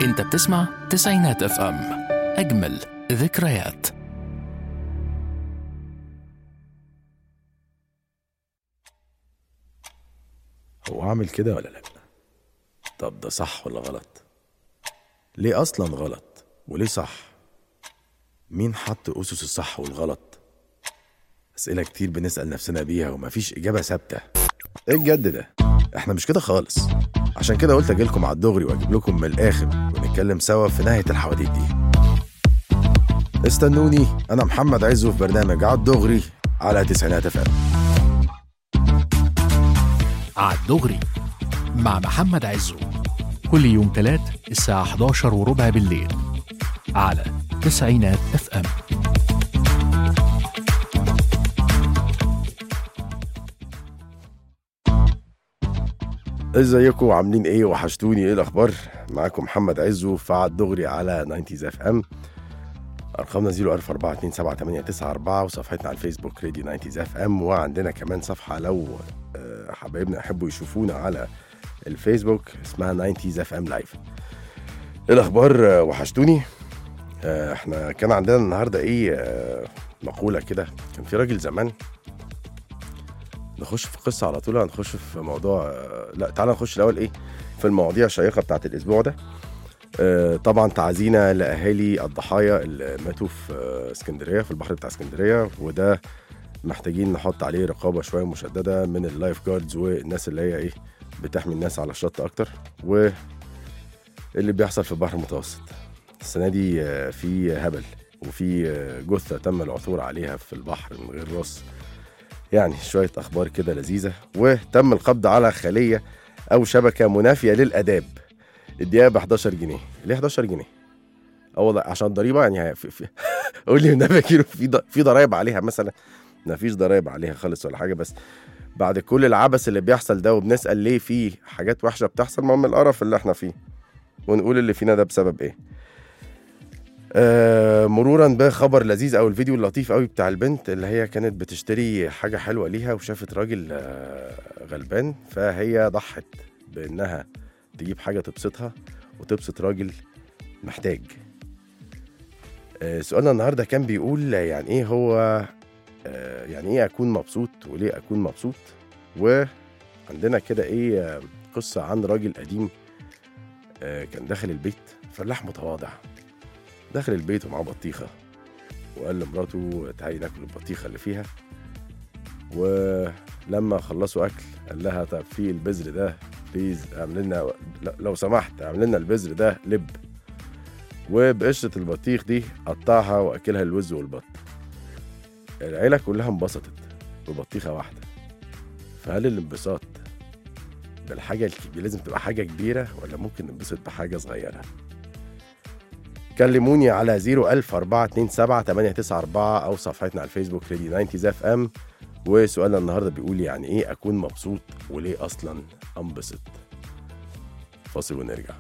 انت بتسمع تسعينات اف ام اجمل ذكريات هو اعمل كده ولا لا طب ده صح ولا غلط ليه اصلا غلط وليه صح مين حط اسس الصح والغلط اسئله كتير بنسال نفسنا بيها ومفيش اجابه ثابته ايه الجد ده احنا مش كده خالص عشان كده قلت اجيلكم على الدغري واجيب لكم من الاخر ونتكلم سوا في نهايه الحواديت دي استنوني انا محمد عزو في برنامج على الدغري على تسعينات اف على الدغري مع محمد عزو كل يوم تلات الساعة 11 وربع بالليل على تسعينات اف ام ازيكم عاملين ايه وحشتوني ايه الاخبار معاكم محمد عزو في على الدغري على 90 اف ام ارقامنا 044278994 وصفحتنا على الفيسبوك راديو 90 اف ام وعندنا كمان صفحه لو آه، حبايبنا يحبوا يشوفونا على الفيسبوك اسمها 90 اف ام لايف ايه الاخبار آه، وحشتوني آه، احنا كان عندنا النهارده ايه آه، مقوله كده كان في راجل زمان نخش في قصه على طول هنخش في موضوع آه، لا تعالى نخش الاول ايه في المواضيع الشيقه بتاعت الاسبوع ده آه، طبعا تعزينا لاهالي الضحايا اللي ماتوا في آه، اسكندريه في البحر بتاع اسكندريه وده محتاجين نحط عليه رقابه شويه مشدده من اللايف جاردز والناس اللي هي ايه بتحمي الناس على الشط اكتر واللي بيحصل في البحر المتوسط السنه دي آه، في هبل وفي آه، جثه تم العثور عليها في البحر من غير راس يعني شويه اخبار كده لذيذه وتم القبض على خليه او شبكه منافيه للاداب الدقيقه ب 11 جنيه ليه 11 جنيه اه والله عشان الضريبه يعني في في قول لي النبي كيلو في ض- في ضرايب عليها مثلا ما فيش ضرايب عليها خالص ولا حاجه بس بعد كل العبث اللي بيحصل ده وبنسال ليه في حاجات وحشه بتحصل ما هو من القرف اللي احنا فيه ونقول اللي فينا ده بسبب ايه آه مرورا بخبر لذيذ او الفيديو اللطيف قوي بتاع البنت اللي هي كانت بتشتري حاجه حلوه ليها وشافت راجل آه غلبان فهي ضحت بانها تجيب حاجه تبسطها وتبسط راجل محتاج آه سؤالنا النهارده كان بيقول يعني ايه هو آه يعني ايه اكون مبسوط وليه اكون مبسوط وعندنا كده ايه آه قصه عن راجل قديم آه كان داخل البيت فلاح متواضع داخل البيت ومعاه بطيخة وقال لمراته تعالي ناكل البطيخة اللي فيها ولما خلصوا أكل قال لها طب في البذر ده بليز اعمل لنا لا- لو سمحت اعمل لنا البذر ده لب وبقشرة البطيخ دي قطعها وأكلها الوز والبط العيلة كلها انبسطت ببطيخة واحدة فهل الانبساط بالحاجة الكبيرة لازم تبقى حاجة كبيرة ولا ممكن ننبسط بحاجة صغيرة؟ كلموني على 010427894 أو صفحتنا على الفيسبوك راديو 90 اف ام وسؤالنا النهارده بيقول يعني ايه اكون مبسوط وليه اصلا انبسط فاصل ونرجع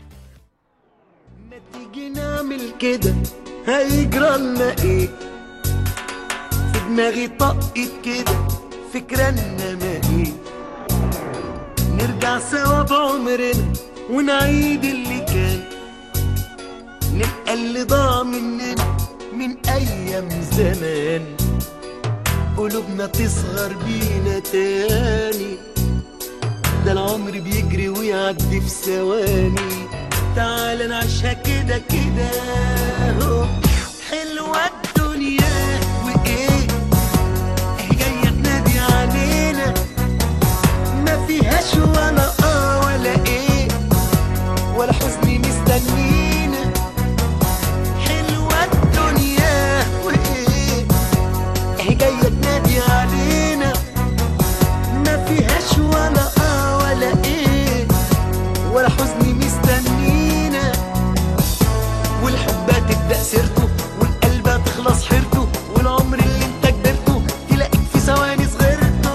ما تيجي نعمل كده هيجرى لنا ايه في دماغي طقت كده فكرة انما ايه نرجع سوا بعمرنا ونعيد اللي كان نبقى اللي ضاع مننا من ايام زمان قلوبنا تصغر بينا تاني ده العمر بيجري ويعدي في ثواني تعال نعيشها كده كده اهو حلوة الدنيا وايه اهي جاية تنادي علينا ما فيهاش ولا اه ولا ايه ولا حزن مستنينا حلوة الدنيا وايه اهي جاية تنادي علينا ما فيهاش ولا اه ولا ايه ولا حزن مستنينا والحب هتبدأ سيرته والقلب هتخلص حيرته والعمر اللي انت كبرته تلاقيك في ثواني صغرته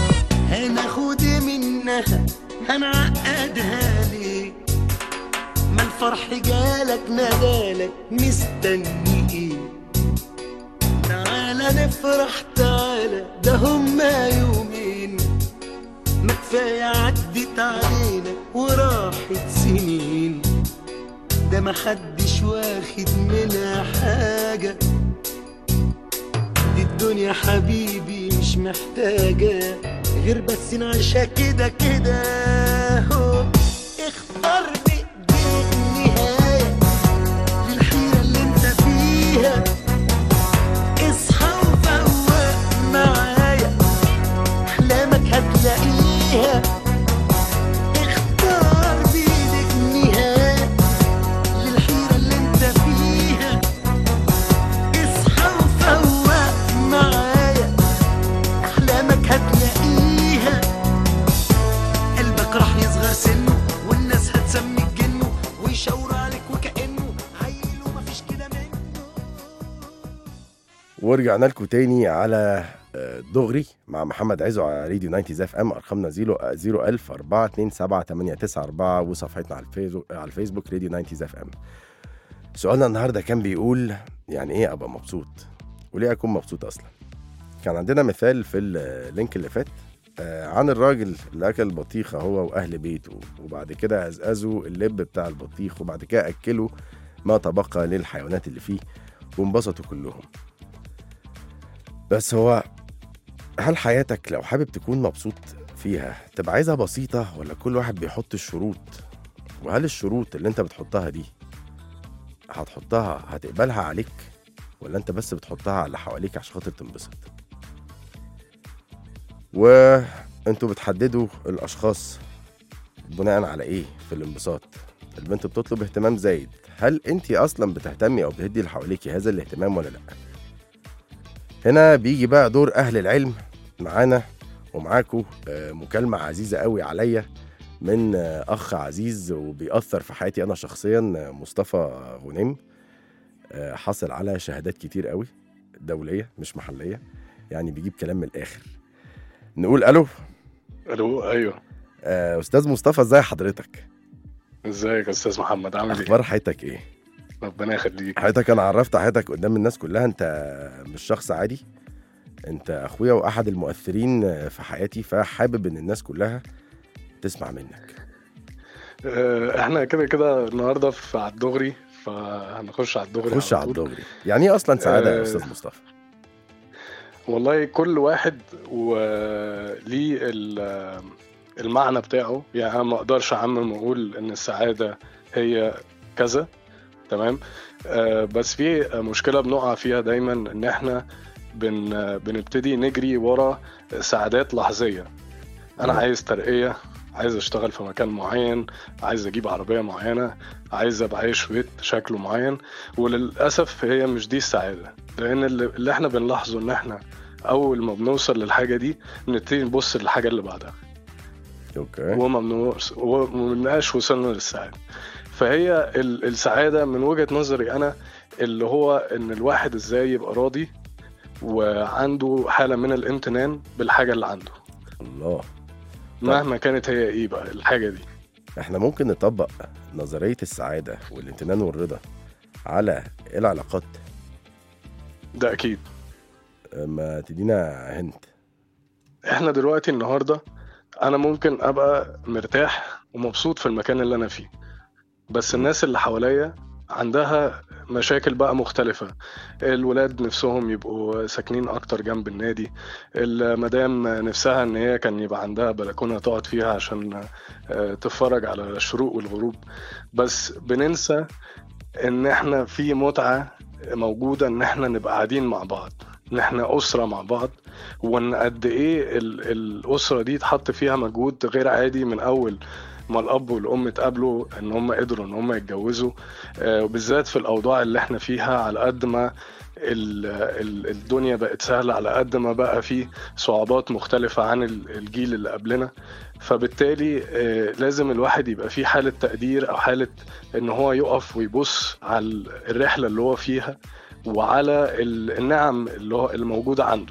هناخد منها هنعقدها ليه ما الفرح جالك نادالك مستني ايه تعالى نفرح تعالى ده هما يومين ما كفاية عدت علينا وراحت سنين ده محدش واخد منها حاجة دي الدنيا حبيبي مش محتاجة غير بس نعيشها كده كده هو اختار بإيديك النهاية للحيرة اللي انت فيها اصحى وفوق معايا احلامك هتلاقيها اختار بايدك نهاية للحيرة اللي انت فيها اصحى وفوق معايا احلامك هتلاقيها قلبك راح يصغر سنه والناس هتسميك جنه ويشاوروا عليك وكأنه عيل ومفيش كده منه ورجعنا لكم تاني على آه، دغري مع محمد عزو على راديو 90 زاف ام ارقامنا 01000 427 وصفحتنا على الفيسبوك على الفيسبوك راديو 90 زاف ام سؤالنا النهارده كان بيقول يعني ايه ابقى مبسوط وليه اكون مبسوط اصلا كان عندنا مثال في اللينك اللي فات آه، عن الراجل اللي اكل بطيخه هو واهل بيته وبعد كده ازازوا اللب بتاع البطيخ وبعد كده اكلوا ما تبقى للحيوانات اللي فيه وانبسطوا كلهم بس هو هل حياتك لو حابب تكون مبسوط فيها تبقى عايزها بسيطة ولا كل واحد بيحط الشروط وهل الشروط اللي انت بتحطها دي هتحطها هتقبلها عليك ولا انت بس بتحطها على اللي حواليك عشان خاطر تنبسط وانتوا بتحددوا الاشخاص بناء على ايه في الانبساط البنت بتطلب اهتمام زايد هل انت اصلا بتهتمي او بتدي اللي حواليكي هذا الاهتمام ولا لا هنا بيجي بقى دور اهل العلم معانا ومعاكم آه، مكالمة عزيزة قوي عليا من آه، أخ عزيز وبيأثر في حياتي أنا شخصيا آه، مصطفى غنيم آه، حصل على شهادات كتير قوي دولية مش محلية يعني بيجيب كلام من الآخر نقول ألو الو ايوه آه، أستاذ مصطفى إزاي حضرتك؟ ازيك يا استاذ محمد عامل ايه أخبار حياتك إيه؟ ربنا يخليك حياتك أنا عرفت حياتك قدام الناس كلها أنت مش شخص عادي أنت أخويا وأحد المؤثرين آه، في حياتي فحابب إن الناس كلها تسمع منك آه، احنا كده كده النهارده في على الدغري فهنخش على الدغري خش على طول. الدغري يعني ايه اصلا سعاده يا آه، استاذ مصطفى والله كل واحد وليه ال- المعنى بتاعه يعني انا ما اقدرش اعمم واقول ان السعاده هي كذا تمام آه، بس في مشكله بنقع فيها دايما ان احنا بن بنبتدي نجري ورا سعادات لحظيه انا مم. عايز ترقيه عايز اشتغل في مكان معين عايز اجيب عربيه معينه عايز ابقى عايش في بيت شكله معين وللاسف هي مش دي السعاده لان اللي اللي احنا بنلاحظه ان احنا اول ما بنوصل للحاجه دي بنبتدي نبص للحاجه اللي بعدها اوكي وما بنوص- وما بنبقاش وصلنا للسعاده فهي ال- السعاده من وجهه نظري انا اللي هو ان الواحد ازاي يبقى راضي وعنده حاله من الامتنان بالحاجه اللي عنده الله مهما كانت هي ايه بقى الحاجه دي احنا ممكن نطبق نظريه السعاده والامتنان والرضا على العلاقات ده اكيد آه، ما تدينا هنت احنا دلوقتي النهارده انا ممكن ابقى مرتاح ومبسوط في المكان اللي انا فيه بس الناس اللي حواليا عندها مشاكل بقى مختلفة الولاد نفسهم يبقوا ساكنين أكتر جنب النادي المدام نفسها إن هي كان يبقى عندها بلكونة تقعد فيها عشان آه، تتفرج على الشروق والغروب بس بننسى إن إحنا في متعة موجودة إن إحنا نبقى قاعدين مع بعض إن إحنا أسرة مع بعض وإن قد إيه ال- الأسرة دي اتحط فيها مجهود غير عادي من أول ما الاب والام اتقابلوا ان هم قدروا ان هم يتجوزوا آه، وبالذات في الاوضاع اللي احنا فيها على قد ما ال- ال- الدنيا بقت سهله على قد ما بقى في صعوبات مختلفه عن ال- الجيل اللي قبلنا فبالتالي آه، لازم الواحد يبقى فيه حاله تقدير او حاله ان هو يقف ويبص على الرحله اللي هو فيها وعلى ال- النعم اللي هو الموجوده عنده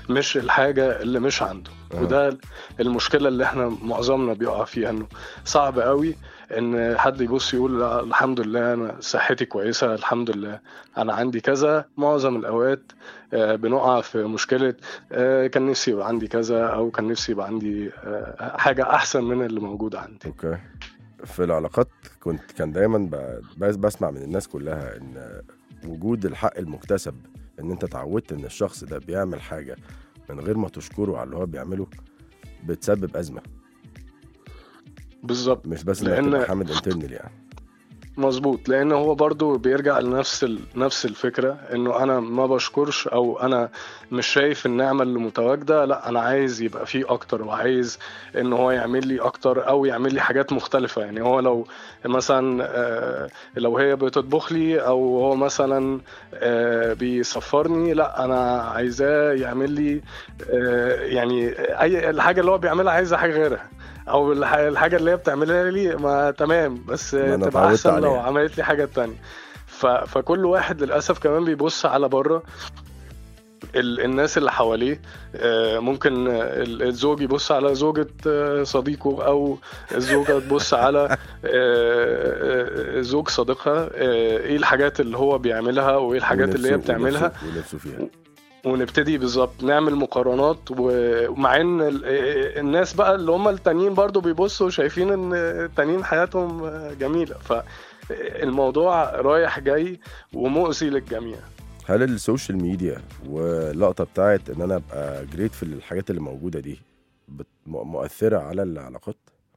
مش الحاجه اللي مش عنده آه. وده المشكله اللي احنا معظمنا بيقع فيها انه صعب قوي ان حد يبص يقول لا الحمد لله انا صحتي كويسه الحمد لله انا عندي كذا معظم الاوقات آه، بنقع في مشكله آه، كان نفسي يبقى عندي كذا او كان نفسي يبقى عندي آه، حاجه احسن من اللي موجود عندي اوكي في العلاقات كنت كان دايما ب- بس بسمع من الناس كلها ان وجود الحق المكتسب ان انت اتعودت ان الشخص ده بيعمل حاجه من غير ما تشكره على اللي هو بيعمله بتسبب ازمه بالظبط مش بس انك لأن- تبقى حامد انترنال يعني مظبوط لان هو برضو بيرجع لنفس ال... نفس الفكره انه انا ما بشكرش او انا مش شايف النعمه اللي متواجده لا انا عايز يبقى فيه اكتر وعايز ان هو يعمل لي اكتر او يعمل لي حاجات مختلفه يعني هو لو مثلا آه، لو هي بتطبخ لي او هو مثلا آه، بيسفرني لا انا عايزاه يعمل لي آه، يعني اي الحاجه اللي هو بيعملها عايزه حاجه غيرها او الح- الحاجه اللي هي بتعملها لي ما تمام بس ما أنا تبقى اتعودت احسن لو عليها. عملت لي حاجه تانية ف... فكل واحد للاسف كمان بيبص على بره ال... الناس اللي حواليه آه، ممكن آه، ال- الزوج يبص على زوجة آه، صديقه أو الزوجة تبص على آه، آه، زوج صديقها آه، إيه الحاجات اللي هو بيعملها وإيه الحاجات اللي هي ونفسه- بتعملها ونفسه- ونفسه فيها ونبتدي بالظبط نعمل مقارنات ومع ان ال- الناس بقى اللي هم التانيين برضو بيبصوا شايفين ان التانيين حياتهم جميله فالموضوع رايح جاي ومؤذي للجميع هل السوشيال ميديا واللقطه بتاعت ان انا ابقى جريتفل للحاجات اللي موجوده دي بت- م- مؤثره على العلاقات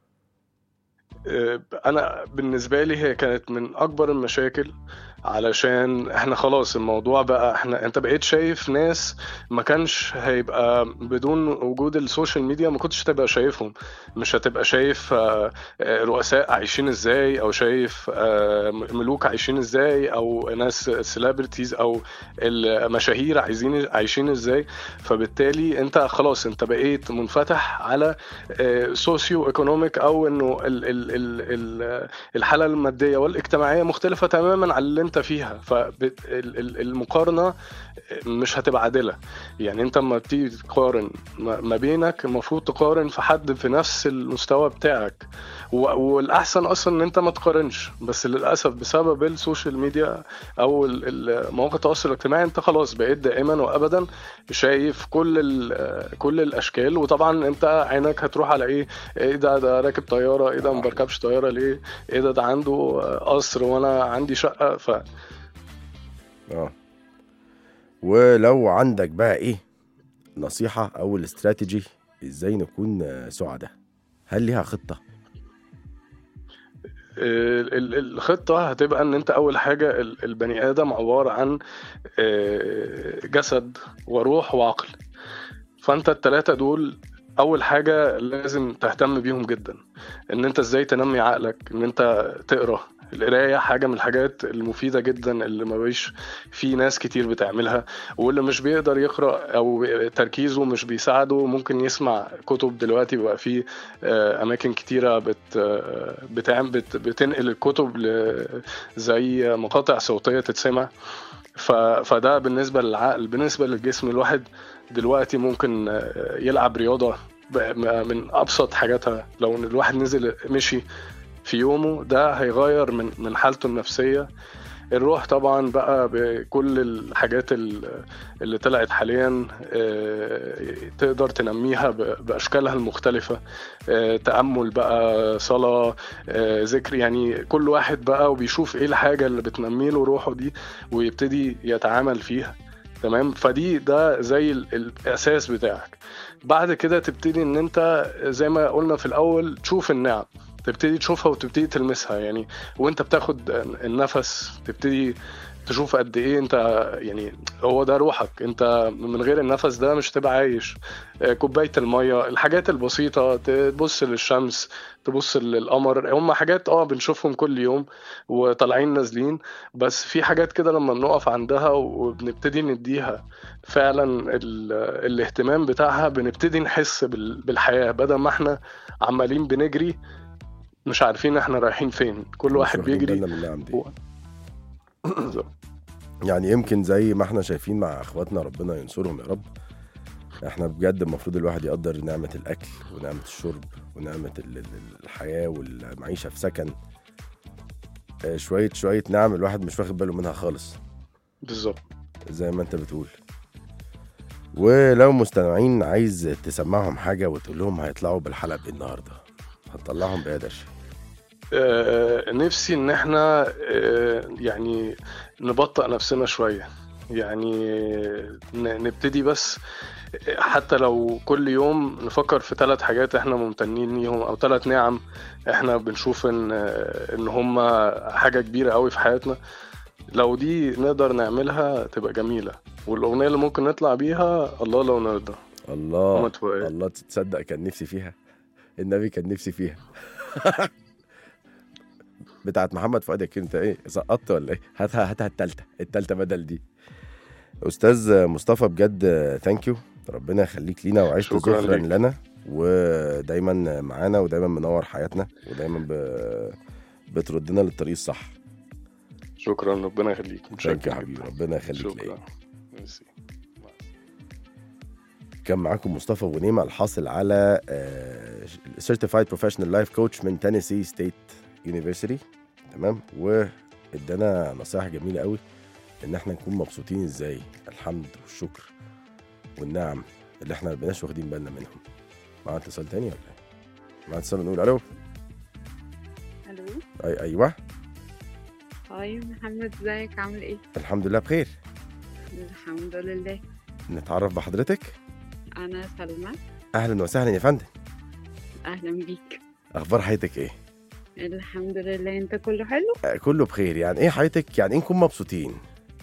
انا بالنسبه لي هي كانت من اكبر المشاكل علشان احنا خلاص الموضوع بقى احنا انت بقيت شايف ناس ما كانش هيبقى بدون وجود السوشيال ميديا ما كنتش تبقى شايفهم مش هتبقى شايف آه، آه، رؤساء عايشين ازاي او شايف آه، ملوك عايشين ازاي او ناس سيلبرتيز او المشاهير عايزين عايشين ازاي فبالتالي انت خلاص انت بقيت منفتح على سوسيو ايكونوميك او انه ال ال ال ال الحاله الماديه والاجتماعيه مختلفه تماما عن اللي انت فيها فالمقارنه مش هتبقى عادله يعني انت لما بتيجي تقارن ما ما بينك المفروض تقارن في حد في نفس المستوى بتاعك و- والاحسن اصلا ان انت ما تقارنش بس للاسف بسبب السوشيال ميديا او ال- ال- مواقع التواصل الاجتماعي انت خلاص بقيت دائما وابدا شايف كل ال- كل الاشكال وطبعا انت عينك هتروح على ايه ايه ده ده راكب طياره ايه ده ما بركبش طياره ليه ايه ده ده عنده قصر وانا عندي شقه ف اه ولو عندك بقى ايه نصيحة او الاستراتيجي ازاي نكون آه، سعداء هل ليها خطة ال- ال- الخطة هتبقى ان انت اول حاجة ال- البني ادم عبارة عن آه، جسد وروح وعقل فانت التلاتة دول اول حاجة لازم تهتم بيهم جدا ان انت ازاي تنمي عقلك ان انت تقرا القراية حاجة من الحاجات المفيدة جدا اللي ما بيش في ناس كتير بتعملها واللي مش بيقدر يقرأ أو تركيزه مش بيساعده ممكن يسمع كتب دلوقتي بقى في آه، أماكن كتيرة بت آه، بتعمل بت بتنقل الكتب ل- زي مقاطع صوتية تتسمع ف- فده بالنسبة للعقل بالنسبة للجسم الواحد دلوقتي ممكن آه، يلعب رياضة ب- من أبسط حاجاتها لو إن الواحد نزل مشي في يومه ده هيغير من من حالته النفسية الروح طبعا بقى بكل الحاجات ال- اللي طلعت حاليا آه، تقدر تنميها ب- بأشكالها المختلفة آه، تأمل بقى صلاة آه، ذكر يعني كل واحد بقى وبيشوف ايه الحاجة اللي بتنمي له روحه دي ويبتدي يتعامل فيها تمام فدي ده زي ال- الأساس بتاعك بعد كده تبتدي ان انت زي ما قلنا في الأول تشوف النعم تبتدي تشوفها وتبتدي تلمسها يعني وانت بتاخد النفس تبتدي تشوف قد ايه انت يعني هو ده روحك انت من غير النفس ده مش هتبقى عايش آه، كوبايه الميه الحاجات البسيطه تبص للشمس تبص للقمر هم حاجات اه بنشوفهم كل يوم وطالعين نازلين بس في حاجات كده لما بنقف عندها وبنبتدي نديها فعلا ال- الاهتمام بتاعها بنبتدي نحس بال- بالحياه بدل ما احنا عمالين بنجري مش عارفين احنا رايحين فين كل واحد مش واخدين بيجري بالنا من النعم دي هو- بالظبط. يعني يمكن زي ما احنا شايفين مع اخواتنا ربنا ينصرهم يا رب احنا بجد المفروض الواحد يقدر نعمة الأكل ونعمة الشرب ونعمة ال- ال- الحياة والمعيشة في سكن آه، شوية شوية نعم الواحد مش واخد باله منها خالص بالظبط زي ما انت بتقول ولو مستمعين عايز تسمعهم حاجة وتقول لهم هيطلعوا بالحلقة بإيه النهاردة هتطلعهم بإيه يا درش آه، نفسي ان احنا آه، يعني نبطأ نفسنا شوية يعني ن- نبتدي بس حتى لو كل يوم نفكر في ثلاث حاجات احنا ممتنين ليهم او ثلاث نعم احنا بنشوف ان ان هم حاجة كبيرة قوي في حياتنا لو دي نقدر نعملها تبقى جميلة والأغنية اللي ممكن نطلع بيها الله لو نرضى الله محمد فؤاد. الله تصدق كان نفسي فيها النبي كان نفسي فيها بتاعت محمد فؤاد يا كيرو انت ايه سقطت ولا ايه هاتها هاتها التالتة التالتة بدل دي استاذ مصطفى بجد ثانك يو ربنا يخليك لينا وعشت شكراً ذخرا ليك. لنا ودايما معانا ودايما منور حياتنا ودايما ب... بتردنا للطريق الصح شكرا ربنا يخليك ثانك يو متشكر حبيبي جدا ربنا يخليك ليا شكرا ميرسي. كان معاكم مصطفى ونيمة الحاصل على آه، Certified Professional Life Coach من تينيسي ستيت يونيفرسيتي تمام وادانا نصائح جميلة قوي ان احنا نكون مبسوطين ازاي الحمد والشكر والنعم اللي احنا ما بقيناش واخدين بالنا منهم معانا اتصال تاني ولا ايه؟ معانا اتصال نقول الو الو أي ايوه هاي محمد ازيك عامل ايه الحمد لله بخير الحمد لله نتعرف بحضرتك انا سلمى اهلا وسهلا يا فندم اهلا بيك اخبار حياتك ايه؟ الحمد لله انت كله حلو آه، كله بخير يعني ايه حياتك يعني ايه نكون مبسوطين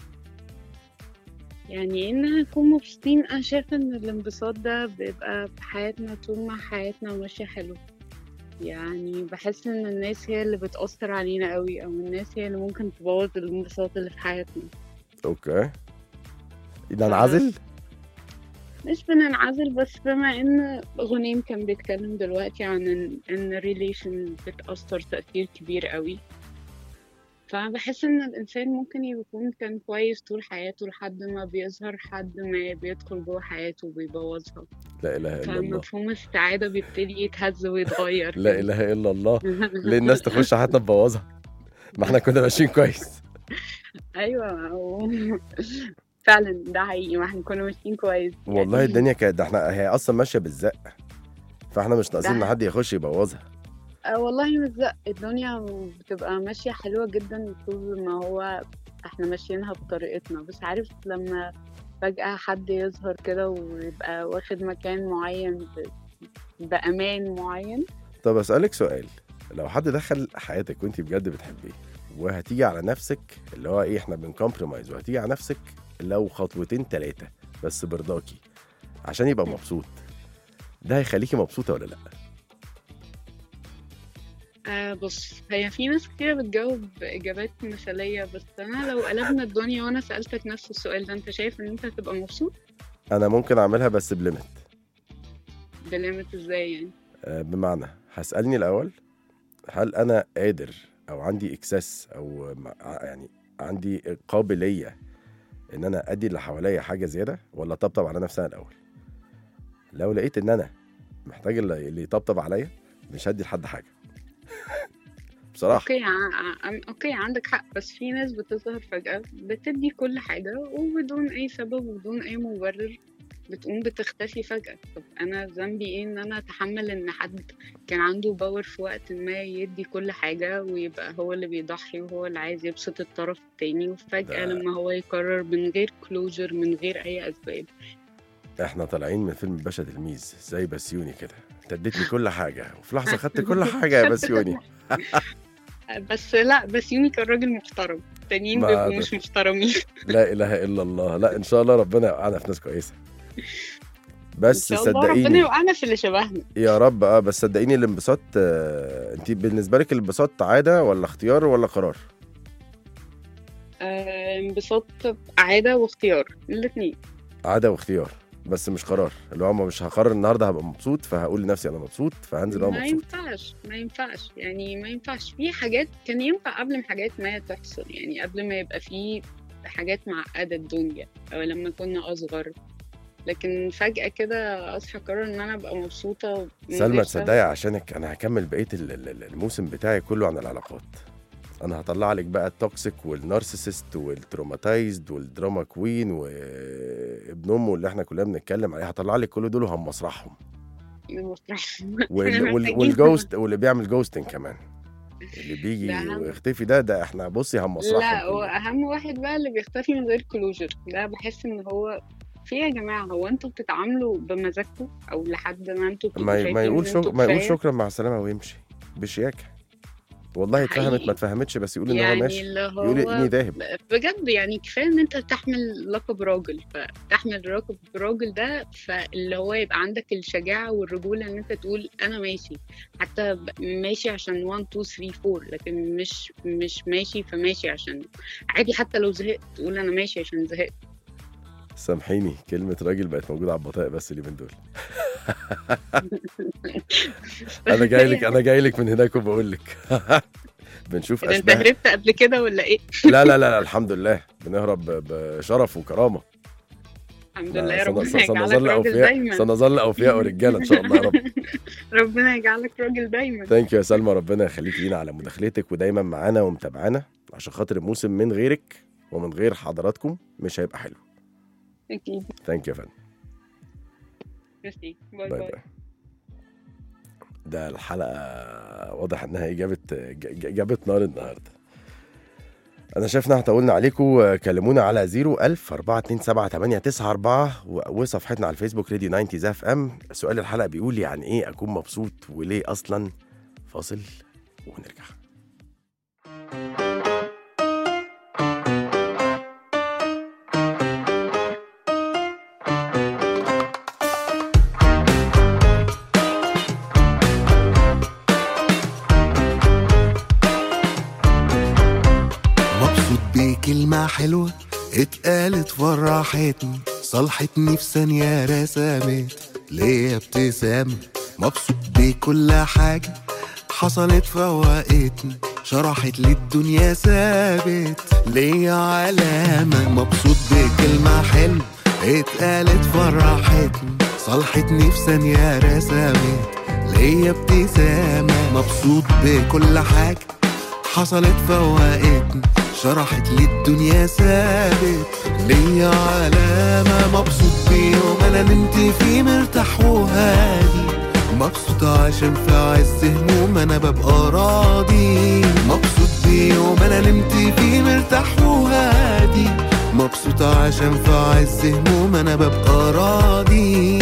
يعني ان نكون مبسوطين انا شايفه ان الانبساط ده بيبقى في حياتنا طول ما حياتنا ماشيه حلو يعني بحس ان الناس هي اللي بتأثر علينا قوي او الناس هي اللي ممكن تبوظ الانبساط اللي في حياتنا اوكي ننعزل مش بننعزل بس بما ان غنيم كان بيتكلم دلوقتي عن ان ان الريليشن بتأثر تأثير كبير قوي فبحس ان الانسان ممكن يكون كان كويس طول حياته لحد ما بيظهر حد ما بيدخل جوه حياته وبيبوظها لا اله الا الله فمفهوم السعادة بيبتدي يتهز ويتغير لا اله الا الله ليه الناس تخش حياتنا تبوظها ما احنا كنا ماشيين كويس ايوه و- فعلا ده حقيقي ما احنا كنا ماشيين كويس والله يعني الدنيا كانت ده احنا هي اصلا ماشيه بالزق فاحنا مش ناقصين ان ده- حد يخش يبوظها آه والله مش زق الدنيا بتبقى ماشية حلوة جدا طول ما هو احنا ماشيينها بطريقتنا بس عارف لما فجأة حد يظهر كده ويبقى واخد مكان معين ب... بأمان معين طب اسالك سؤال لو حد دخل حياتك وانت بجد بتحبيه وهتيجي على نفسك اللي هو ايه احنا بنكمبرومايز وهتيجي على نفسك لو خطوتين ثلاثه بس برضاكي عشان يبقى مبسوط ده هيخليكي مبسوطه ولا لا آه بص هي في ناس كتير بتجاوب إجابات مثالية بس أنا لو قلبنا الدنيا وأنا سألتك نفس السؤال ده أنت شايف إن أنت هتبقى مبسوط انا ممكن اعملها بس بليمت بليمت إزاي يعني آه، بمعنى هسألني الأول هل أنا قادر أو عندي إكسس أو مع- يعني عندي قابلية إن أنا أدي اللي حواليا حاجة زيادة ولا طبطب على نفسي أنا الأول لو لقيت إن أنا محتاج اللي اللي يطبطب عليا مش هدي لحد حاجة بصراحة اوكي ع... ع... اوكي عندك حق بس في ناس بتظهر فجأة بتدي كل حاجة وبدون أي سبب وبدون أي مبرر بتقوم بتختفي فجأة طب أنا ذنبي إيه إن أنا أتحمل إن حد كان عنده باور في وقت ما يدي كل حاجة ويبقى هو اللي بيضحي وهو اللي عايز يبسط الطرف التاني وفجأة ده- لما هو يقرر من غير كلوجر من غير أي أسباب إحنا طالعين من فيلم باشا تلميذ زي بسيوني كده أنت اديتني كل حاجة وفي لحظة خدت كل حاجة يا بسيوني بس لا بس يوني كان راجل محترم التانيين ما بيبقوا ده- مش محترمين لا إله إلا الله لا إن شاء الله ربنا يوقعنا في ناس كويسة بس إن شاء الله صدقيني ربنا يوقعنا في اللي شبهنا يا رب اه بس صدقيني الانبساط آه، انت بالنسبه لك الانبساط عاده ولا اختيار ولا قرار آه، انبساط عادة واختيار الاتنين عاده واختيار بس مش قرار اللي هو مش هقرر النهارده هبقى مبسوط فهقول لنفسي انا مبسوط فهنزل وانا ما مبسوط ينفعش ما ينفعش يعني ما ينفعش في حاجات كان ينفع قبل ما حاجات ما تحصل يعني قبل ما يبقى في حاجات معقدة الدنيا أو لما كنا أصغر لكن فجأة كده أصحى أقرر إن أنا أبقى مبسوطة من سلمى غير تصدقي عشانك انا هكمل بقيه ال- ال- ال- الموسم بتاعي كله عن العلاقات انا هطلع لك بقى التوكسيك والنارسيسست والتروماتايزد والدراما كوين وابن امه اللي احنا كلنا بنتكلم عليه هطلع لك كل دول وهمسرحهم من مسرح وال وال والجوست واللي بيعمل جوستنج كمان اللي بيجي ده أهم. ويختفي ده ده احنا بصي هنمسرحهم لا هو كلهم. اهم واحد بقى اللي بيختفي من غير كلوجر ده بحس ان هو في يا جماعه هو انتوا بتتعاملوا بمزاجكم او لحد ما انتوا بتبقوا ما ي- شايفين ما يقول إن شك... انتوا ما يقول كفاية. شكرا مع السلامه ويمشي بشياكه والله اتفهمت حقيقي. ما اتفهمتش بس يقول ان هو يعني ماشي اللي يقول هو اني ذاهب بجد يعني كفايه ان انت تحمل لقب راجل فتحمل لقب راجل ده فاللي هو يبقى عندك الشجاعه والرجوله ان انت تقول انا ماشي حتى ب- ماشي عشان 1 2 3 4 لكن مش مش ماشي فماشي عشان عادي حتى لو زهقت تقول انا ماشي عشان زهقت سامحيني كلمة راجل بقت موجودة على البطايق بس اليومين دول أنا جاي لك أنا جاي لك من هناك وبقول لك بنشوف إذا انت أشباه هربت قبل كده ولا ايه؟ لا لا لا الحمد لله بنهرب ب- بشرف وكرامة الحمد لله يا سن- ربنا سن- يجعلك سنظل راجل أوفياء دايما سنظل أوفياء ورجالة إن شاء الله يا رب ربنا يجعلك راجل دايما ثانك يو يا سلمى ربنا يخليك لينا على مداخلتك ودايما معانا ومتابعانا عشان خاطر الموسم من غيرك ومن غير حضراتكم مش هيبقى حلو اكيد ثانك يو يا فندم ميرسي باي باي باي باي ده الحلقة واضح انها ايه جابت ج- ج- جابت نار النهارده انا شايف انها طولنا عليكم كلمونا على 01000 427 وصفحتنا على الفيسبوك راديو 90 زاف ام سؤال الحلقة بيقول يعني ايه اكون مبسوط وليه اصلا فاصل ونرجع مبسوط بكلمة حلوة اتقالت فرحتني صلحتني في ثانية رسمت ليا ابتسامة مبسوط بكل حاجة حصلت فوقتني شرحت لي الدنيا ثابت ليا علامة مبسوط بكلمة حلوة اتقالت فرحتني صلحتني في ثانية رسمت ليا ابتسامة مبسوط بكل حاجة حصلت فوقتني شرحت لي الدنيا ثابت ليا علامة مبسوط بيوم أنا نمت فيه مرتاح وهادي مبسوط عشان في عز هموم أنا ببقى راضي مبسوط بيوم أنا نمت فيه مرتاح وهادي مبسوط عشان في عز هموم أنا ببقى راضي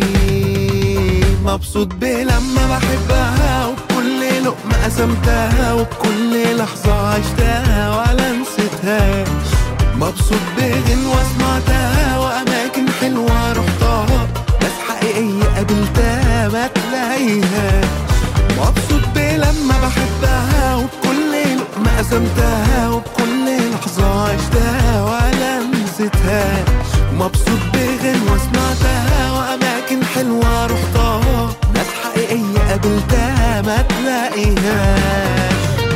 مبسوط بلما بحبها وبكل لقمة قسمتها وبكل لحظة عشتها ولا نسيتهاش مبسوط بغنوة سمعتها وأماكن حلوة رحتها ناس حقيقية قابلتها ما تلاقيهاش مبسوط بلما بحبها وبكل لقمة قسمتها وبكل لحظة عشتها ولا نسيتهاش مبسوط بغنوة سمعتها وأماكن حلوة رحتها ناس حقيقية قابلتها ما تلاقيهاش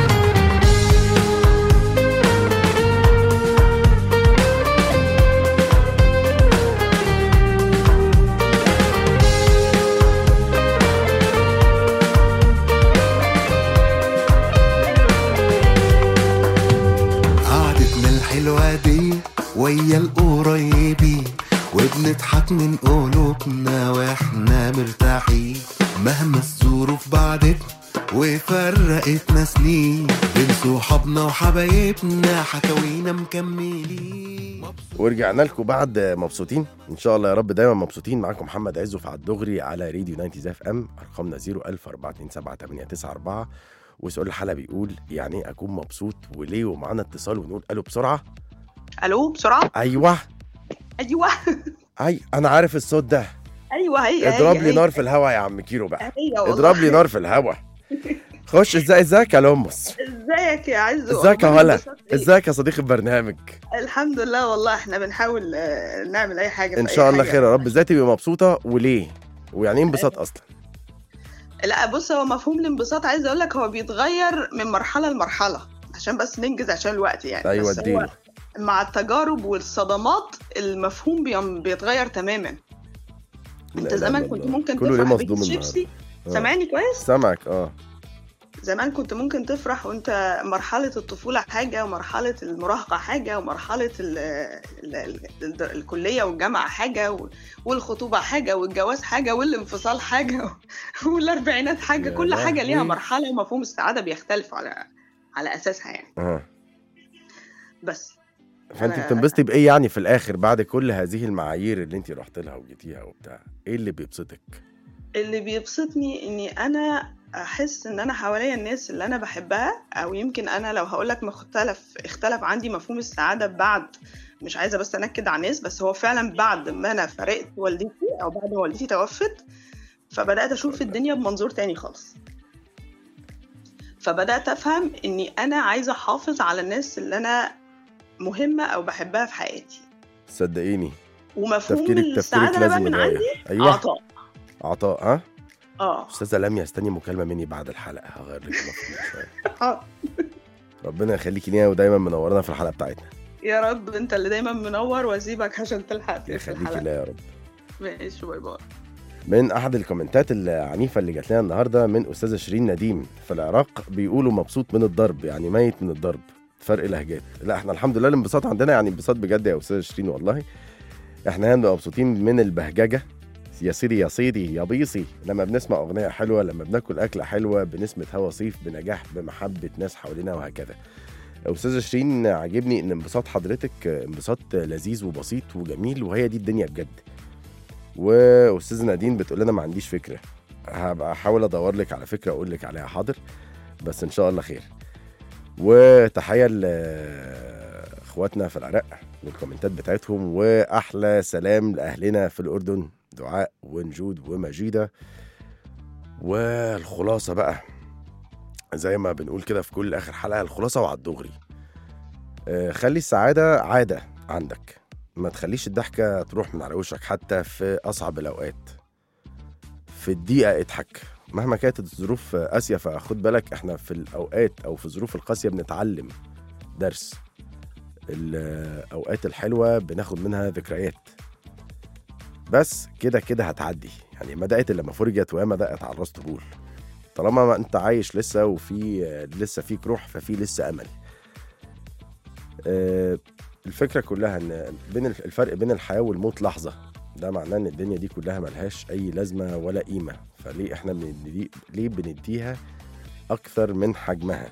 قعدتنا الحلوة دي ويا القريبين وبنضحك من قلوبنا واحنا مرتاحين مهما الظروف بعدتنا وفرقتنا سنين بين صحابنا وحبايبنا حكاوينا مكملين ورجعنا لكم بعد مبسوطين ان شاء الله يا رب دايما مبسوطين معاكم محمد عزو في على الدغري على راديو 90 زاف ام ارقامنا 010427894 وسؤال الحلقه بيقول يعني ايه اكون مبسوط وليه ومعانا اتصال ونقول الو بسرعه الو بسرعه ايوه ايوه اي انا عارف الصوت ده ايوه هي اضرب هي لي هي. نار في الهوا يا عم كيرو بقى هي والله. اضرب لي نار في الهوا خش ازاي ازيك يا لمص ازيك يا عزو ازيك يا أخبار هلا الانبساط إيه؟ ازيك يا صديق البرنامج الحمد لله والله احنا بنحاول آه، نعمل اي حاجه ان في أي شاء الله حاجة. خير يا رب ازاي تبقي مبسوطه وليه ويعني ايه انبساط اصلا لا بص هو مفهوم الانبساط عايز اقول لك هو بيتغير من مرحله لمرحله عشان بس ننجز عشان الوقت يعني ايوه بس هو اديني مع التجارب والصدمات المفهوم بيم- بيتغير تماما انت لا، لا، زمان لا، كنت لا. ممكن كله ليه تفرح مصدوم بكيس النهارده شيبسي آه. سامعني كويس سامعك اه زمان كنت ممكن تفرح وانت مرحلة الطفولة حاجة ومرحلة المراهقة حاجة ومرحلة ال ال ال ال الكلية والجامعة حاجة و- والخطوبة حاجة والجواز حاجة والانفصال حاجة والأربعينات حاجة يا كل حاجة ليها لهوي. مرحلة ومفهوم السعادة بيختلف على على أساسها يعني اه بس فانت أنا- بتنبسطي بايه يعني في الاخر بعد كل هذه المعايير اللي انت رحت لها وجيتيها وبتاع ايه اللي بيبسطك اللي بيبسطني اني انا احس ان انا حواليا الناس اللي انا بحبها او يمكن انا لو هقولك مختلف اختلف عندي مفهوم السعادة بعد مش عايزة بس انكد على الناس بس هو فعلا بعد ما انا فرقت والدتي او بعد ما والدتي توفت فبدأت اشوف الدنيا بمنظور تاني خالص فبدأت افهم اني انا عايزة احافظ على الناس اللي انا مهمة او بحبها في حياتي صدقيني ومفهوم تفكيرك السعادة تفكيرك أنا بقى لازم من يتغير عندي ايوه عطاء عطاء ها اه استاذه لميا استني مكالمه مني بعد الحلقه هغير لك المفهوم شويه آه. ربنا يخليكي لينا ودايما منورنا في الحلقه بتاعتنا يا رب انت اللي دايما منور واسيبك عشان تلحق تقفل يخليكي الحلقه لا يا رب ماشي باي باي من احد الكومنتات العنيفه اللي جات لنا النهارده من استاذه شيرين نديم في العراق بيقولوا مبسوط من الضرب يعني ميت من الضرب فرق لهجات لا احنا الحمد لله الانبساط عندنا يعني انبساط بجد يا استاذه شيرين والله احنا هنبقى مبسوطين من البهججه يا سيدي يا سيدي يا بيصي لما بنسمع اغنيه حلوه لما بناكل اكله حلوه بنسمه هوا صيف بنجاح بمحبه ناس حوالينا وهكذا استاذه شيرين عاجبني ان انبساط حضرتك انبساط لذيذ وبسيط وجميل وهي دي الدنيا بجد واستاذه نادين بتقول لنا ما عنديش فكره هبقى احاول ادور لك على فكره اقول لك عليها حاضر بس ان شاء الله خير وتحيه لاخواتنا في العراق والكومنتات بتاعتهم واحلى سلام لاهلنا في الاردن دعاء ونجود ومجيده والخلاصه بقى زي ما بنقول كده في كل اخر حلقه الخلاصه وعلى الدغري آه، خلي السعاده عاده عندك ما تخليش الضحكه تروح من على وشك حتى في اصعب الاوقات في الدقيقه اضحك مهما كانت الظروف قاسيه فخد بالك احنا في الاوقات او في الظروف القاسيه بنتعلم درس الاوقات الحلوه بناخد منها ذكريات بس كده كده هتعدي يعني ما دقت الا لما فرجت وياما دقت على الراس طبول طالما ما انت عايش لسه وفي لسه فيك روح ففي لسه امل آه، الفكره كلها ان بين الفرق بين الحياه والموت لحظه ده معناه ان الدنيا دي كلها ملهاش اي لازمه ولا قيمه فليه احنا بندي ليه بنديها اكثر من حجمها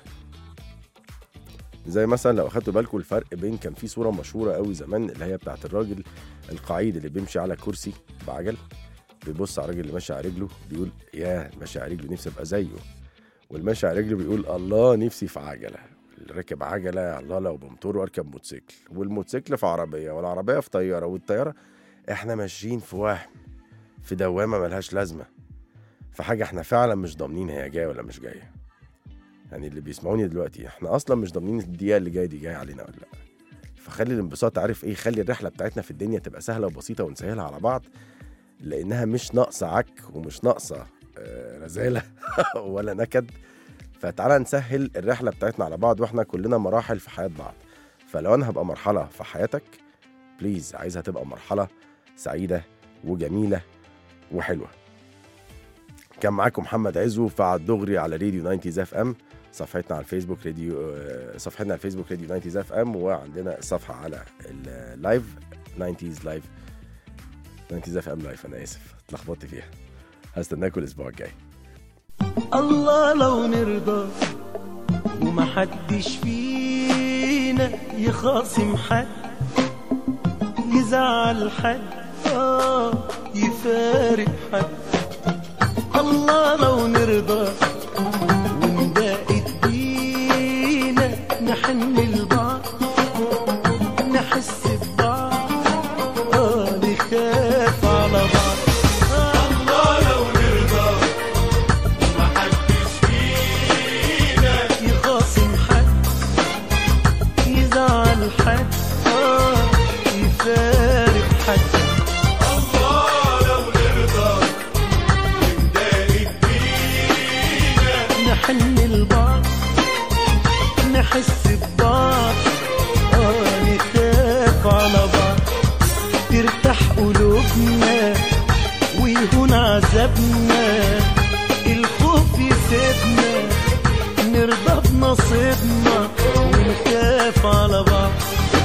زي مثلا لو اخدتوا بالكم الفرق بين كان في صوره مشهوره قوي زمان اللي هي بتاعت الراجل القعيد اللي بيمشي على كرسي بعجل بيبص على الراجل اللي ماشي على رجله بيقول يا ماشي على رجله نفسي ابقى زيه والماشي على رجله بيقول الله نفسي في عجله اللي راكب عجله يا الله لو بموتور واركب موتوسيكل والموتوسيكل في عربيه والعربيه في طياره والطياره احنا ماشيين في وهم في دوامه ملهاش لازمه في حاجه احنا فعلا مش ضامنين هي جايه ولا مش جايه يعني اللي بيسمعوني دلوقتي احنا اصلا مش ضامنين الدقيقه اللي جايه دي جايه علينا ولا لا فخلي الانبساط عارف ايه خلي الرحله بتاعتنا في الدنيا تبقى سهله وبسيطه ونسهلها على بعض لانها مش ناقصه عك ومش ناقصه آه، رزاله ولا نكد فتعالى نسهل الرحله بتاعتنا على بعض واحنا كلنا مراحل في حياه بعض فلو انا هبقى مرحله في حياتك بليز عايزها تبقى مرحله سعيده وجميله وحلوه كان معاكم محمد عزو في الدغري على راديو 90 اف ام صفحتنا على الفيسبوك راديو آه، صفحتنا على الفيسبوك راديو 90 اف ام وعندنا صفحه على اللايف 90 لايف 90 اف ام لايف انا اسف اتلخبطت فيها هستناكم الاسبوع الجاي الله لو نرضى ومحدش فينا يخاصم حد يزعل حد آه يفارق حد الله لو نرضى ونبقت بينا نحن لبعض نحس ببعض آه نخاف على بعض الله لو نرضى يخاصم حد يزعل حد آه يفارق حد الله لو نرضى نحن لبعض نحس ببعض آه نخاف على بعض ترتاح قلوبنا ويهدى عذابنا الخوف يسيبنا نرضى بنصيبنا ونخاف على بعض